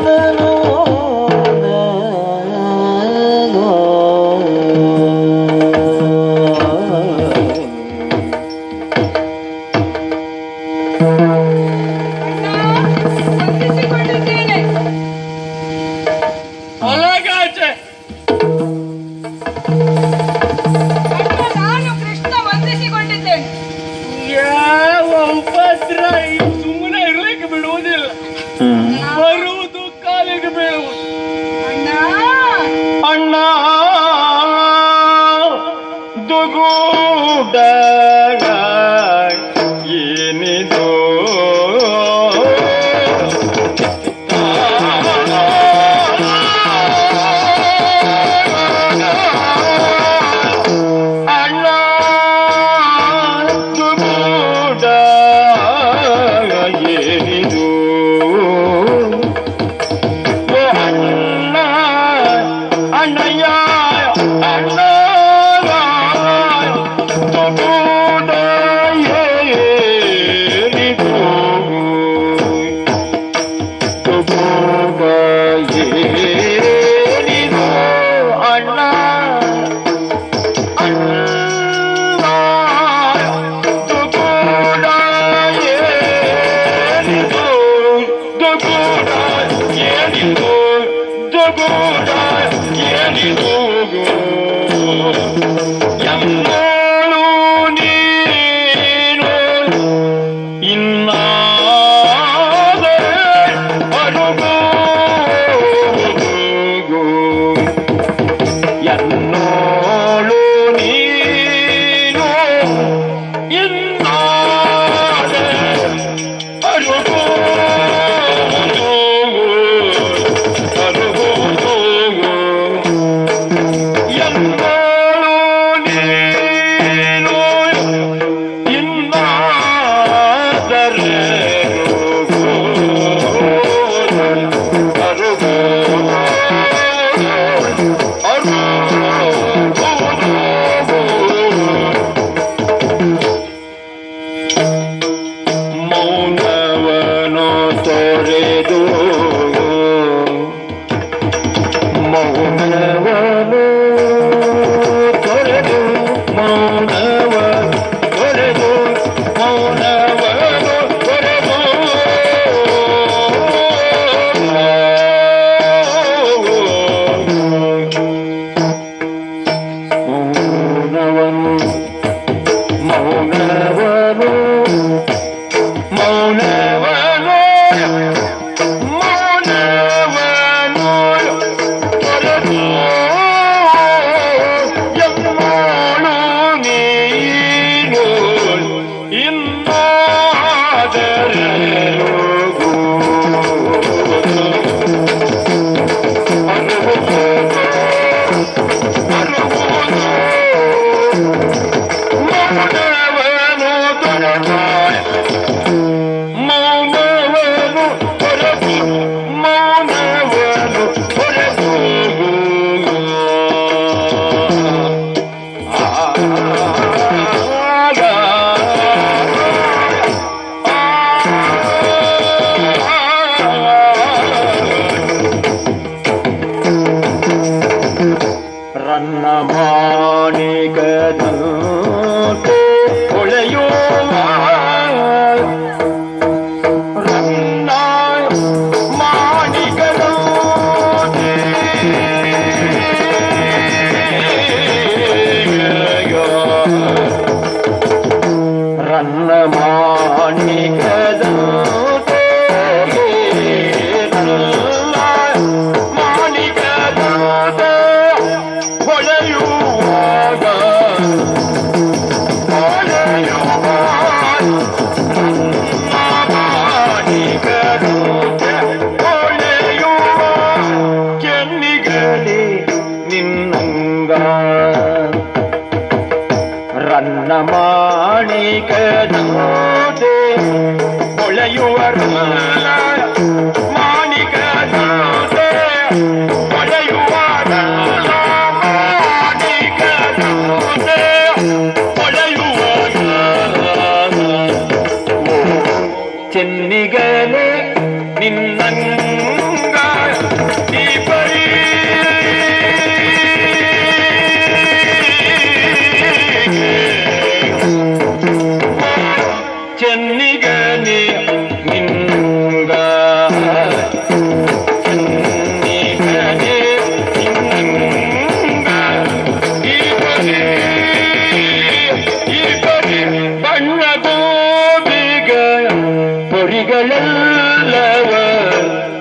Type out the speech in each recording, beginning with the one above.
ವಂದಿಸಿಕೊಂಡಿದ್ದೇನೆ ಒಳಗಾಚೆ ಅಣ್ಣ ನಾನು ಕೃಷ್ಣ ವಂದಿಸಿಕೊಂಡಿದ್ದೇನೆ ಯಾವ ಉಪದ್ರ ಸುಮ್ಮನೆ ಇರ್ಲಿಕ್ಕೆ ಬಿಡುವುದಿಲ್ಲ ಬರುವುದು ಕಾಲಿಗೆ ಬೀಳುವುದು ಅಣ್ಣ ಅಣ್ಣ ದುಗೂಡ ಏನಿದು ಅಣ್ಣ ದುಗೂಡ ಏನಿದು ಅಣ್ಣ ಅಣ್ಣಯ್ಯ ಅಣ್ಣ ತಗುಡ ಏನಿದು ತಗುಡ ಏನಿದು ಅಣ್ಣ ಅಣ್ಣ ತಗುಡ ಏನಿದು ತಗುಡ ಏನಿದು ತಗುಡ ಏನಿದು ಎಂದೋಳು ನೀನು ಇನ್ನಾದೆ ಅನುಗು ಎನ್ನೋಳು ನೀನು ಇನ್ನಾದೆ ಅನುಗು ಅನುಗು ಎಂದೋಳು ನೀನು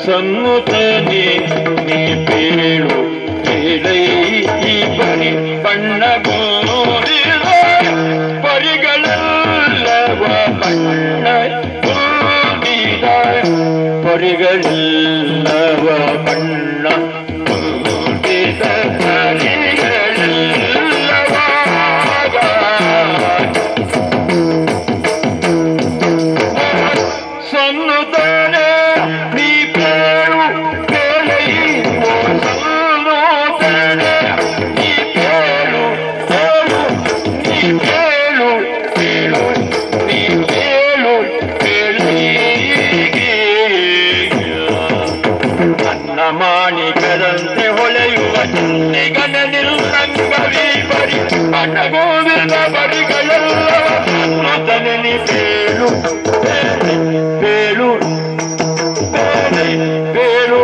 ಸನ್ನುತನೆ ನೀ ಬೇಳು ಕೇಳೈ ಈ ಬರಿ ಬಣ್ಣಗೋರಿದ ಪರಿಗಳೆಲ್ಲವ ಬಣ್ಣ ತುಂಬಿದ ಪರಿಗಳೆಲ್ಲವ ಬಣ್ಣ ತುಂಬಿದ ಪರಿಗಳೆಲ್ಲವ ಸನ್ನುತಾನೆ ನೀ ಬೇಳು ಬೇಳೈ ಓ ಸನ್ನುತಾನೆ ನೀ ಬೇಳು ಬೇಳು ನೀ ಬೇಳು ಬೇಳು ನೀ ಬೇಳು ಬೇಳೈಗೆ ನನ್ನ ಮಾಣಿಕದಂತೆ ಹೊಳೆಯುವ ಚಿನ್ನಿಗನ ನಿಲ್ಲಂಗವೀ ಬರಿ ಅಣಗೋವಿನ ಬರಿಗಳೆಲ್ಲವ ಸನ್ನುತನೆ ನೀ ಬೇಳು ಬೇಳು ಬೇಳು ಬೇಳು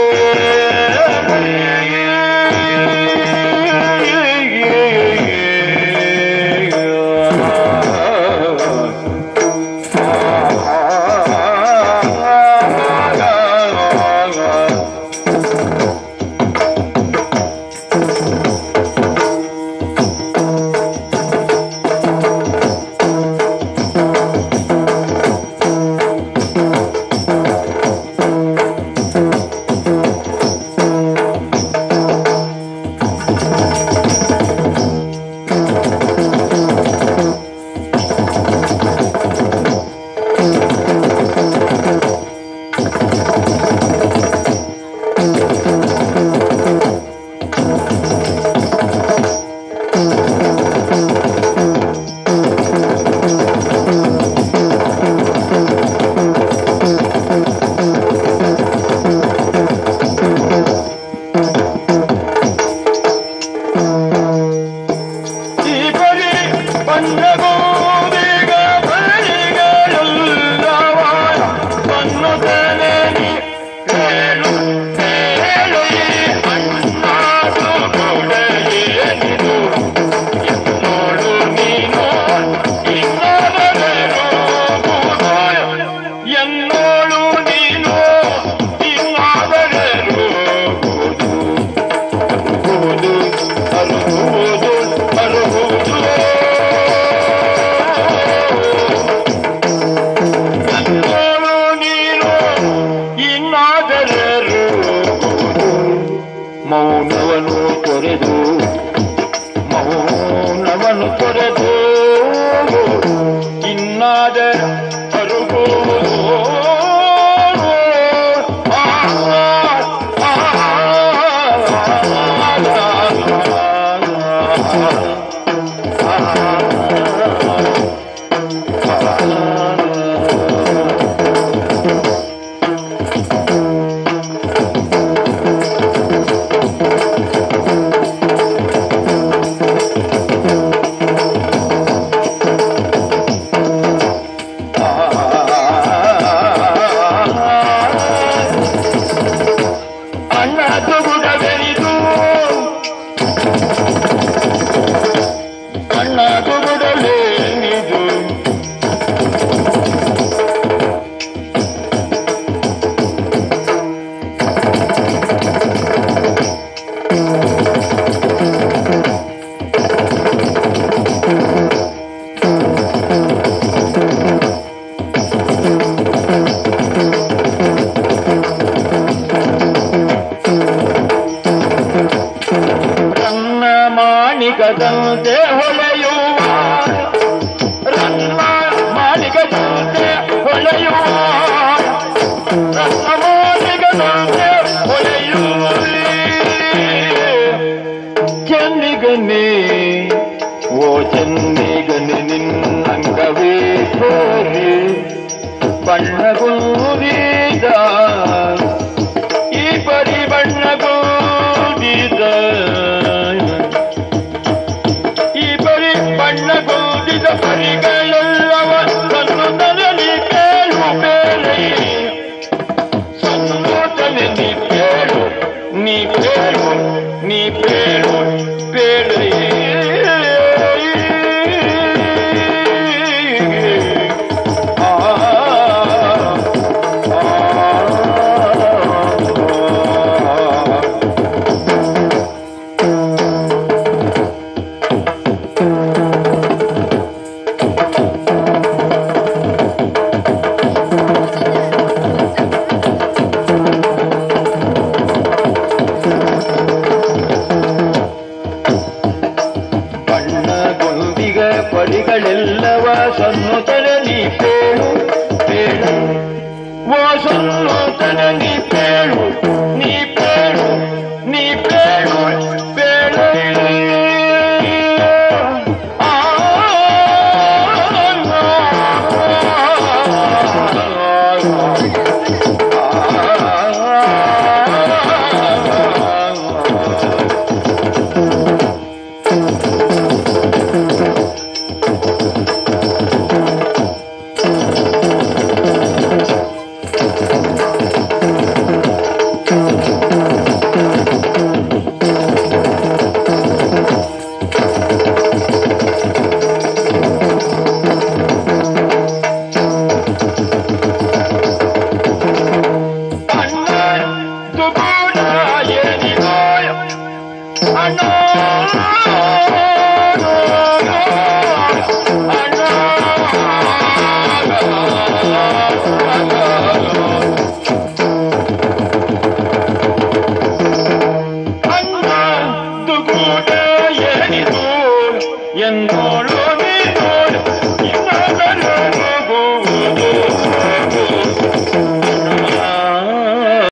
ಈ ಬರಿ ಬಣ್ಣಗೋದಿಗ ಬರಿಗಳೆಲ್ಲವ ಸನ್ನುತನೆ ನೀ ಹೇಳು ಹೇಳು ಈ ಅಣ್ಣಾದು ಕೊಡೆಯೇನಿದು ಎನ್ನೋಳು ನೀನು ಇನ್ನಾದರೇನು ಎನ್ನೋಳು ನೀನು ಇನ್ನಾದರೇನು ಅರುಹುವುದು ಅರುಹುವುದು ಅರುಹುವುದು ಎನ್ನೋಳು ನೀನು ಇನ್ನಾದರೇನು ಮೌನವನ್ನು ತೊರೆದು ಮೌನವನ್ನು ತೊರೆದು ಇನ್ನಾದ ಅರುಹುವುದು ಆ, ಆ, ಅಣ್ಣ ತುಗುಡವೆರಿದು ಅಣ್ಣ ತುಗುಡಲೇನಿದು ರನ್ನ ಮಾಣಿಕದಂತೆ ಹೊಳೆಯುವ ರನ್ನ ಮಾಣಿಕದಂತೆ ಹೊಳೆಯುವ ರನ್ನ ಮಾಣಿಕದಂತೆ ಹೊಳೆಯುವ ಚೆನ್ನಿಗನೆ ಓ ಚೆನ್ನಿಗನೆ ನಿನ್ನಂಗವೇ ತೋರಿ ಬಣ್ಣಗೂರಿದ ಈ ಪರಿ ಬಣ್ಣಗೂರಿದ ಈ ಕೂಡ ಏನಿಗೋಯ ಅಣ್ಣ ಅಣ್ಣಂದು ಕೂಡ ಏನಿದು ಎಂದೋಳು ನೀನು ಇನ್ನೊಬ್ಬರು ಹೋಗುವುದು